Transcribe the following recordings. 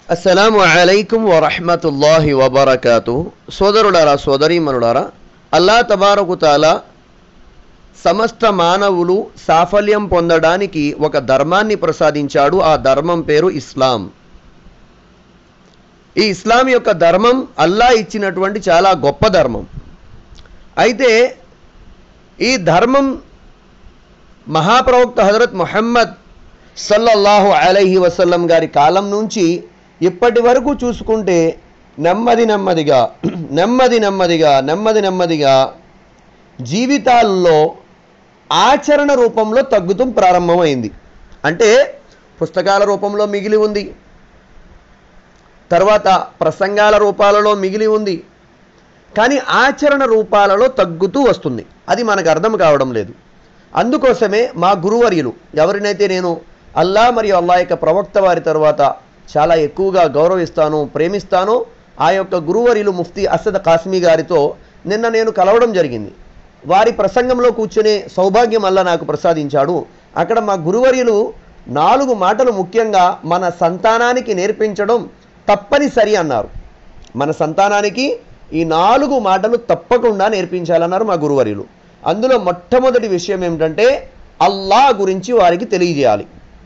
అస్సలాము అలైకుం వరహమతుల్లాహి వబర్కాతు సోదరులారా సోదరీమనులారా అల్లా తబారకు తాలా సమస్త మానవులు సాఫల్యం పొందడానికి ఒక ధర్మాన్ని ప్రసాదించాడు ఆ ధర్మం పేరు ఇస్లాం ఈ ఇస్లాం యొక్క ధర్మం అల్లా ఇచ్చినటువంటి చాలా గొప్ప ధర్మం అయితే ఈ ధర్మం మహాప్రవక్త హజరత్ ముహమ్మద్ సల్లల్లాహు అలైహి వసల్లం గారి కాలం నుంచి ఇప్పటి వరకు చూసుకుంటే నెమ్మది నెమ్మదిగా నెమ్మది నెమ్మదిగా నెమ్మది నెమ్మదిగా జీవితాల్లో ఆచరణ రూపంలో తగ్గుతూ ప్రారంభమైంది అంటే పుస్తకాల రూపంలో మిగిలి ఉంది తర్వాత ప్రసంగాల రూపాలలో మిగిలి ఉంది కానీ ఆచరణ రూపాలలో తగ్గుతూ వస్తుంది అది మనకు అర్థం కావడం లేదు అందుకోసమే మా గురువర్యులు ఎవరినైతే నేను అల్లా మరియు అల్లా యొక్క ప్రవక్త వారి తర్వాత చాలా ఎక్కువగా గౌరవిస్తాను ప్రేమిస్తాను ఆ యొక్క గురువర్యులు ముఫ్తీ అసద్ కాస్మీ గారితో నిన్న నేను కలవడం జరిగింది వారి ప్రసంగంలో కూర్చునే సౌభాగ్యం అల్లా నాకు ప్రసాదించాడు అక్కడ మా గురువర్యులు నాలుగు మాటలు ముఖ్యంగా మన సంతానానికి నేర్పించడం తప్పనిసరి అన్నారు మన సంతానానికి ఈ నాలుగు మాటలు తప్పకుండా నేర్పించాలన్నారు మా గురువర్యులు అందులో మొట్టమొదటి విషయం ఏమిటంటే అల్లా గురించి వారికి తెలియజేయాలి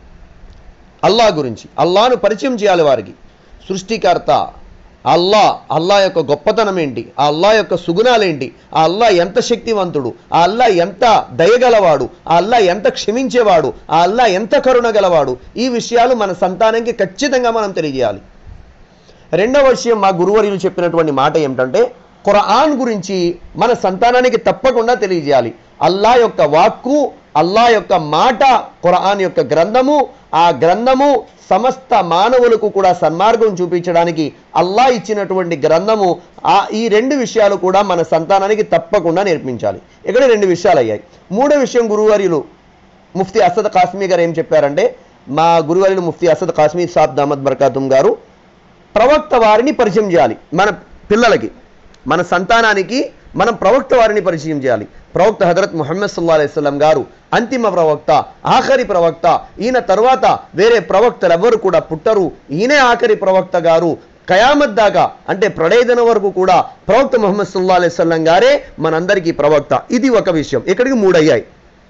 అల్లా గురించి అల్లాను పరిచయం చేయాలి వారికి సృష్టికర్త అల్లా అల్లా యొక్క గొప్పతనం ఏంటి ఆ అల్లా యొక్క సుగుణాలేంటి ఆ అల్లా ఎంత శక్తివంతుడు ఆ అల్లా ఎంత దయగలవాడు ఆ అల్లా ఎంత క్షమించేవాడు ఆ అల్లా ఎంత కరుణ గలవాడు ఈ విషయాలు మన సంతానానికి ఖచ్చితంగా మనం తెలియజేయాలి రెండవ విషయం మా గురువర్యులు చెప్పినటువంటి మాట ఏమిటంటే ఖురాన్ గురించి మన సంతానానికి తప్పకుండా తెలియజేయాలి అల్లా యొక్క వాక్కు అల్లా యొక్క మాట ఖురాన్ యొక్క గ్రంథము ఆ గ్రంథము సమస్త మానవులకు కూడా సన్మార్గం చూపించడానికి అల్లా ఇచ్చినటువంటి గ్రంథము ఆ ఈ రెండు విషయాలు కూడా మన సంతానానికి తప్పకుండా నేర్పించాలి ఇక్కడ రెండు విషయాలు అయ్యాయి మూడో విషయం గురువర్యులు ముఫ్తీ అసద్ కాస్మీ గారు ఏం చెప్పారంటే మా గురువర్యులు ముఫ్తీ అసద్ కాస్మీ సాబ్ దామద్ బర్కాతుం గారు ప్రవక్త వారిని పరిచయం చేయాలి మన పిల్లలకి మన సంతానానికి మనం ప్రవక్త వారిని పరిచయం చేయాలి ప్రవక్త హజరత్ ముహమ్మద్ సల్లా అలైస్లం గారు అంతిమ ప్రవక్త ఆఖరి ప్రవక్త ఈయన తర్వాత వేరే ప్రవక్తలు ఎవరు కూడా పుట్టరు ఈయనే ఆఖరి ప్రవక్త గారు కయామత్ దాకా అంటే ప్రళయదన వరకు కూడా ప్రవక్త ముహమ్మద్ సల్లా అలైస్లం గారే మనందరికీ ప్రవక్త ఇది ఒక విషయం ఇక్కడికి మూడయ్యాయి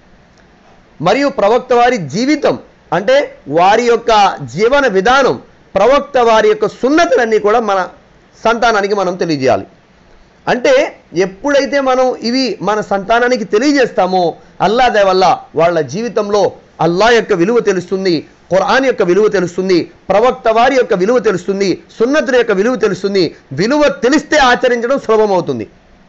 మరియు ప్రవక్త వారి జీవితం అంటే వారి యొక్క జీవన విధానం ప్రవక్త వారి యొక్క సున్నతులన్నీ కూడా మన సంతానానికి మనం తెలియజేయాలి అంటే ఎప్పుడైతే మనం ఇవి మన సంతానానికి తెలియజేస్తామో అల్లా దయ వల్ల వాళ్ళ జీవితంలో అల్లా యొక్క విలువ తెలుస్తుంది ఖురాన్ యొక్క విలువ తెలుస్తుంది ప్రవక్త వారి యొక్క విలువ తెలుస్తుంది సున్నతుల యొక్క విలువ తెలుస్తుంది విలువ తెలిస్తే ఆచరించడం సులభమవుతుంది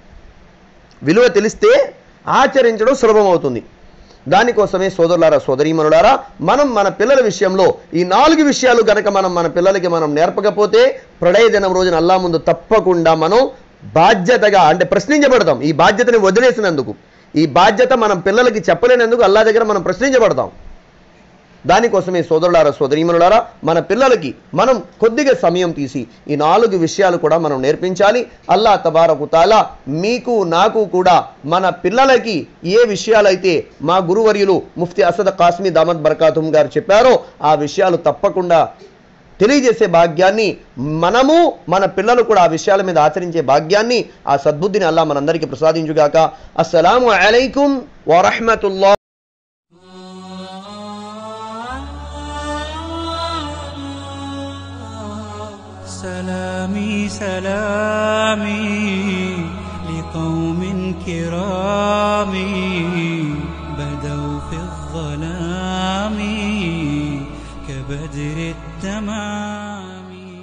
విలువ తెలిస్తే ఆచరించడం సులభమవుతుంది దానికోసమే సోదరులారా సోదరీమనులారా మనం మన పిల్లల విషయంలో ఈ నాలుగు విషయాలు గనక మనం మన పిల్లలకి మనం నేర్పకపోతే ప్రళయ దినం రోజున అల్లా ముందు తప్పకుండా మనం బాధ్యతగా అంటే ప్రశ్నించబడతాం ఈ బాధ్యతని వదిలేసినందుకు ఈ బాధ్యత మనం పిల్లలకి చెప్పలేనందుకు అల్లా దగ్గర మనం ప్రశ్నించబడతాం దానికోసమే సోదరులారా సోదరీమనులారా మన పిల్లలకి మనం కొద్దిగా సమయం తీసి ఈ నాలుగు విషయాలు కూడా మనం నేర్పించాలి అల్లా తబారకు తాలా మీకు నాకు కూడా మన పిల్లలకి ఏ విషయాలైతే మా గురువర్యులు ముఫ్తీ అసద్ కాస్మీ దామద్ బర్కాతుం గారు చెప్పారో ఆ విషయాలు తప్పకుండా తెలియజేసే భాగ్యాన్ని మనము మన పిల్లలు కూడా ఆ విషయాల మీద ఆచరించే భాగ్యాన్ని ఆ సద్బుద్ధిని అల్లా మనందరికీ ప్రసాదించుగాక అస్సలాము అలైకుం వరహమతుల్లా سلامي سلامي لقوم كرام بدوا في الظلام كبدر التمام